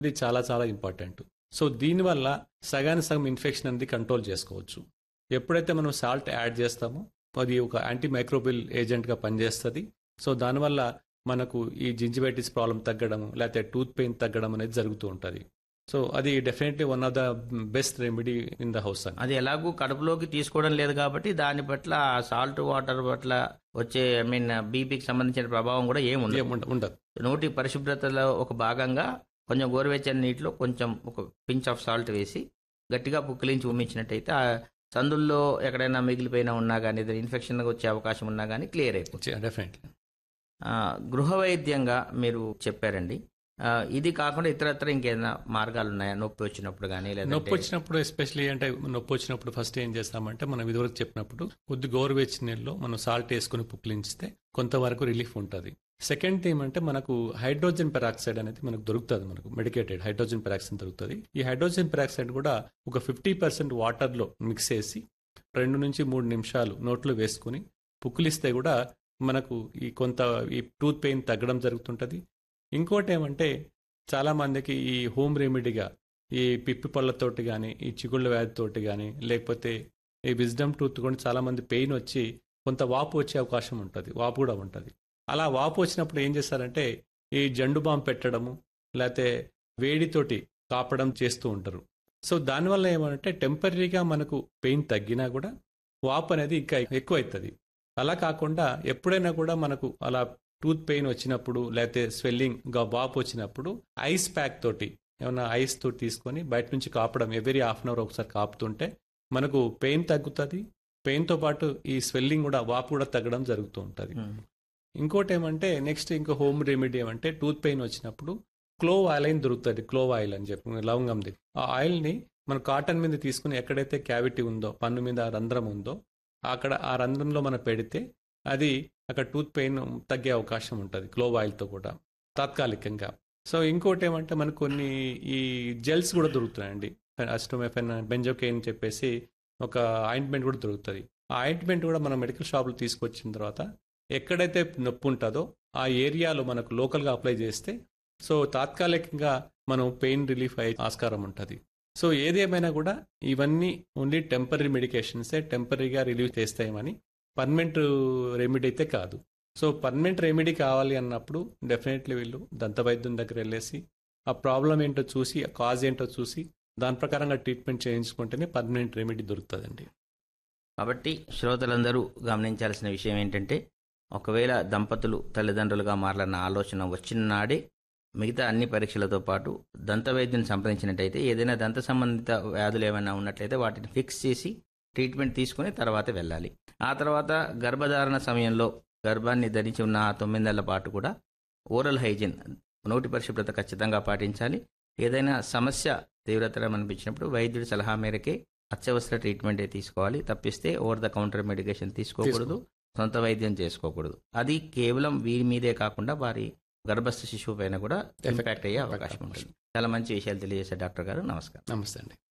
ఇది చాలా చాలా ఇంపార్టెంట్ సో దీనివల్ల సగానికి సగం ఇన్ఫెక్షన్ అనేది కంట్రోల్ చేసుకోవచ్చు ఎప్పుడైతే మనం సాల్ట్ యాడ్ చేస్తామో అది ఒక యాంటీ మైక్రోబిల్ ఏజెంట్గా పనిచేస్తుంది సో దానివల్ల మనకు ఈ జింజిబైటిస్ ప్రాబ్లం తగ్గడం లేకపోతే టూత్ పెయిన్ తగ్గడం అనేది జరుగుతూ ఉంటుంది సో అది definitely one of the best remedy in the house అని అది ఎలాగూ కడుపులోకి తీసుకోవడం లేదు కాబట్టి దాని పట్ల సాల్ట్ వాటర్ పట్ల వచ్చే ఐ మీన్ బీపీకి సంబంధించిన ప్రభావం కూడా ఏమి ఉండదు ఏం ఉండ- ఉండదు నోటి పరిశుభ్రతలో ఒక భాగంగా కొంచెం గోరువెచ్చని నీటిలో కొంచెం ఒక పించ్ ఆఫ్ సాల్ట్ వేసి గట్టిగా పుక్కిలించి ఉమ్మించినట్టయితే ఆ సందుల్లో ఎక్కడైనా మిగిలిపోయినా ఉన్నా కానీ ఏదైనా ఇన్ఫెక్షన్ వచ్చే అవకాశం ఉన్నా కానీ క్లియర్ అయిపోతుంది డెఫినెట్లీ ఆ, గృహ వైద్యంగా మీరు చెప్పారండి ఆ, ఇది కాకుండా ఇతరత్ర ఇంకేదైనా మార్గాలు ఉన్నాయా నొప్పి వచ్చినప్పుడు కానీ నొప్పి లేదా వచ్చినప్పుడు ఎస్పెషల్లీ అంటే నొప్పి వచ్చినప్పుడు ఫస్ట్ ఏం చేస్తామంటే మనం ఇదివరకు చెప్పినప్పుడు కొద్ది గోరువెచ్చని నీళ్ళలో మనం సాల్ట్ వేసుకుని పుక్లించితే కొంతవరకు రిలీఫ్ ఉంటుంది సెకండ్ థీమ్ అంటే మనకు హైడ్రోజన్ పెరాక్సైడ్ అనేది మనకు దొరుకుతుంది మనకు మెడికేటెడ్ హైడ్రోజన్ పెరాక్సైడ్ దొరుకుతుంది ఈ హైడ్రోజన్ పెరాక్సైడ్ కూడా ఒక ఫిఫ్టీ పర్సెంట్ వాటర్లో మిక్స్ చేసి రెండు నుంచి మూడు నిమిషాలు నోట్లో వేసుకుని పుక్కిలిస్తే కూడా మనకు ఈ కొంత ఈ టూత్ పెయిన్ తగ్గడం జరుగుతుంటుంది ఇంకోటి ఏమంటే చాలా మందికి ఈ హోమ్ రెమెడీగా ఈ పిప్పి పళ్ళతోటి కానీ ఈ చిగుళ్ళ వ్యాధితోటి కానీ లేకపోతే ఈ విజ్డమ్ టూత్ కూడా చాలా మంది పెయిన్ వచ్చి కొంత వాపు వచ్చే అవకాశం ఉంటుంది వాపు కూడా ఉంటుంది అలా వాపు వచ్చినప్పుడు ఏం చేస్తారంటే ఈ జండు బాంబు పెట్టడము లేకపోతే వేడితోటి కాపడం చేస్తూ ఉంటారు సో దానివల్ల ఏమంటే టెంపరీగా మనకు పెయిన్ తగ్గినా కూడా వాపు అనేది ఇంకా ఎక్కువ అవుతుంది అలా కాకుండా ఎప్పుడైనా కూడా మనకు అలా టూత్ పెయిన్ వచ్చినప్పుడు లేకపోతే స్వెల్లింగ్ గా వాపు వచ్చినప్పుడు ఐస్ ప్యాక్ తోటి ఏమైనా ఐస్ తోటి తీసుకొని బయట నుంచి కాపడం ఎవరీ హాఫ్ అన్ అవర్ ఒకసారి కాపుతుంటే మనకు పెయిన్ తగ్గుతుంది పెయిన్తో పాటు ఈ స్వెల్లింగ్ కూడా వాపు కూడా తగ్గడం జరుగుతూ ఉంటుంది ఉమ్. ఇంకోటి ఏమంటే నెక్స్ట్ ఇంకో హోమ్ రెమెడీ ఏమంటే టూత్ పెయిన్ వచ్చినప్పుడు క్లోవ్ ఆయిల్ అని దొరుకుతుంది క్లోవ్ ఆయిల్ అని చెప్పి లవంగంది ఆ ఆయిల్ని మన కాటన్ మీద తీసుకుని ఎక్కడైతే క్యావిటీ ఉందో పన్ను మీద రంధ్రం ఉందో అక్కడ ఆ రంధ్రంలో మనం పెడితే అది అక్కడ టూత్ పెయిన్ తగ్గే అవకాశం ఉంటుంది క్లోవ్ ఆయిల్తో కూడా తాత్కాలికంగా సో ఇంకోటి ఏమంటే మనకు కొన్ని ఈ జెల్స్ కూడా దొరుకుతున్నాయండి అస్టోమెఫెన్ బెంజోకెయిన్ చెప్పేసి ఒక ఆయింట్మెంట్ కూడా దొరుకుతుంది ఆ ఆయింట్మెంట్ కూడా మనం మెడికల్ షాప్లో తీసుకొచ్చిన తర్వాత ఎక్కడైతే నొప్పి ఉంటుందో ఆ ఏరియాలో మనకు లోకల్గా అప్లై చేస్తే సో తాత్కాలికంగా మనం పెయిన్ రిలీఫ్ అయ్యే ఆస్కారం ఉంటుంది సో ఏదేమైనా కూడా ఇవన్నీ ఓన్లీ టెంపరీ మెడికేషన్సే టెంపరీగా రిలీవ్ చేస్తాయని పర్మనెంట్ రెమెడీ అయితే కాదు సో పర్మనెంట్ రెమెడీ కావాలి అన్నప్పుడు డెఫినెట్లీ వీళ్ళు దంత వైద్యం దగ్గర వెళ్ళేసి ఆ ప్రాబ్లం ఏంటో చూసి ఆ కాజ్ ఏంటో చూసి దాని ప్రకారంగా ట్రీట్మెంట్ చేయించుకుంటేనే పర్మనెంట్ రెమెడీ దొరుకుతుందండి కాబట్టి శ్రోతలందరూ గమనించాల్సిన విషయం ఏంటంటే ఒకవేళ దంపతులు తల్లిదండ్రులుగా మారాలన్న ఆలోచన వచ్చిన నాడే మిగతా అన్ని పరీక్షలతో పాటు దంత వైద్యుని సంప్రదించినట్టయితే ఏదైనా దంత సంబంధిత వ్యాధులు ఏమైనా ఉన్నట్లయితే వాటిని ఫిక్స్ చేసి ట్రీట్మెంట్ తీసుకుని తర్వాత వెళ్ళాలి ఆ తర్వాత గర్భధారణ సమయంలో గర్భాన్ని ధరించి ఉన్న ఆ తొమ్మిది నెలల పాటు కూడా ఓరల్ హైజీన్ నోటి పరిశుభ్రత ఖచ్చితంగా పాటించాలి ఏదైనా సమస్య తీవ్రతరం అనిపించినప్పుడు వైద్యుడి సలహా మేరకే అత్యవసర ట్రీట్మెంటే తీసుకోవాలి తప్పిస్తే ఓవర్ ద కౌంటర్ మెడికేషన్ తీసుకోకూడదు సొంత వైద్యం చేసుకోకూడదు అది కేవలం వీరి మీదే కాకుండా వారి గర్భస్థ శిశువు పైన కూడా ఇంపాక్ట్ అయ్యే అవకాశం ఉంటుంది చాలా మంచి విషయాలు తెలియజేశారు డాక్టర్ గారు నమస్కారం నమస్తే అండి